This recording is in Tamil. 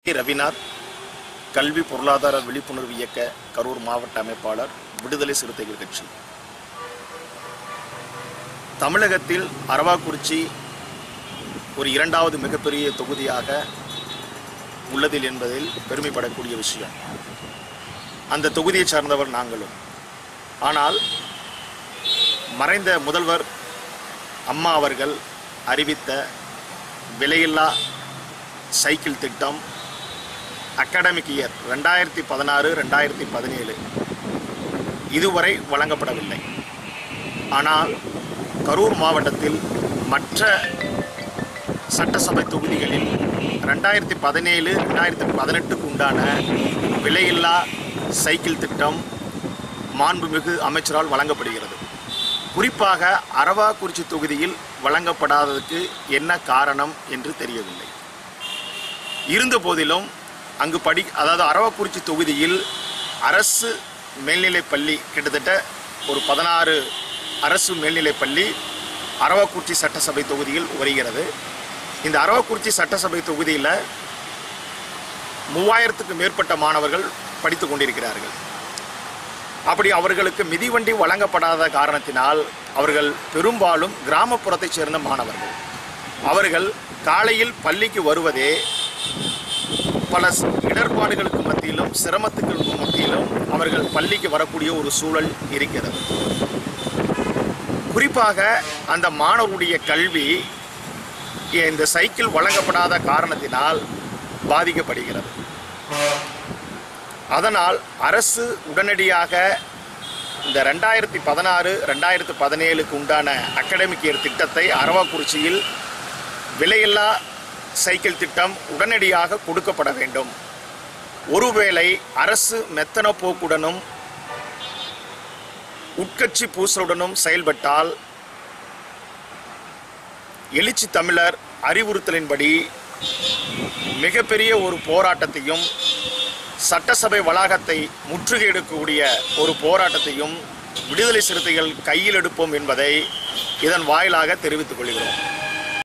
ரவிநாத் கல்வி பொருளாதார விழிப்புணர்வு இயக்க கரூர் மாவட்ட அமைப்பாளர் விடுதலை சிறுத்தைகள் கட்சி தமிழகத்தில் அரவாக்குறிச்சி ஒரு இரண்டாவது மிகப்பெரிய தொகுதியாக உள்ளதில் என்பதில் பெருமைப்படக்கூடிய விஷயம் அந்த தொகுதியை சார்ந்தவர் நாங்களும் ஆனால் மறைந்த முதல்வர் அம்மா அவர்கள் அறிவித்த விலையில்லா சைக்கிள் திட்டம் அகாடமிக் இயர் ரெண்டாயிரத்தி பதினாறு ரெண்டாயிரத்தி பதினேழு இதுவரை வழங்கப்படவில்லை ஆனால் கரூர் மாவட்டத்தில் மற்ற சட்டசபை தொகுதிகளில் ரெண்டாயிரத்தி பதினேழு ரெண்டாயிரத்தி பதினெட்டுக்கு உண்டான விலையில்லா சைக்கிள் திட்டம் மாண்புமிகு அமைச்சரால் வழங்கப்படுகிறது குறிப்பாக அரவாக்குறிச்சி தொகுதியில் வழங்கப்படாததுக்கு என்ன காரணம் என்று தெரியவில்லை இருந்த போதிலும் அங்கு படி அதாவது அரவக்குறிச்சி தொகுதியில் அரசு மேல்நிலைப் பள்ளி கிட்டத்தட்ட ஒரு பதினாறு அரசு மேல்நிலைப் பள்ளி அரவக்குறிச்சி சட்டசபை தொகுதியில் வருகிறது இந்த அரவக்குறிச்சி சட்டசபை தொகுதியில் மூவாயிரத்துக்கு மேற்பட்ட மாணவர்கள் படித்து கொண்டிருக்கிறார்கள் அப்படி அவர்களுக்கு மிதிவண்டி வழங்கப்படாத காரணத்தினால் அவர்கள் பெரும்பாலும் கிராமப்புறத்தைச் சேர்ந்த மாணவர்கள் அவர்கள் காலையில் பள்ளிக்கு வருவதே பல ஸ்- இடர்பாடுகளுக்கு மத்தியிலும் சிரமத்துக்கு மத்தியிலும் அவர்கள் பள்ளிக்கு வரக்கூடிய ஒரு சூழல் இருக்கிறது குறிப்பாக அந்த மாணவருடைய கல்வி இந்த சைக்கிள் வழங்கப்படாத காரணத்தினால் பாதிக்கப்படுகிறது அதனால் அரசு உடனடியாக இந்த ரெண்டாயிரத்தி பதினாறு ரெண்டாயிரத்தி பதினேழுக்கு உண்டான அகாடமிக் இயர் திட்டத்தை அரவாக்குறிச்சியில் விலையில்லா சைக்கிள் திட்டம் உடனடியாக கொடுக்கப்பட வேண்டும் ஒருவேளை அரசு மெத்தன போக்குடனும் உட்கட்சி பூசலுடனும் செயல்பட்டால் எழுச்சி தமிழர் அறிவுறுத்தலின்படி மிகப்பெரிய ஒரு போராட்டத்தையும் சட்டசபை வளாகத்தை முற்றுகையிடக்கூடிய ஒரு போராட்டத்தையும் விடுதலை சிறுத்தைகள் கையில் எடுப்போம் என்பதை இதன் வாயிலாக தெரிவித்துக் கொள்கிறோம்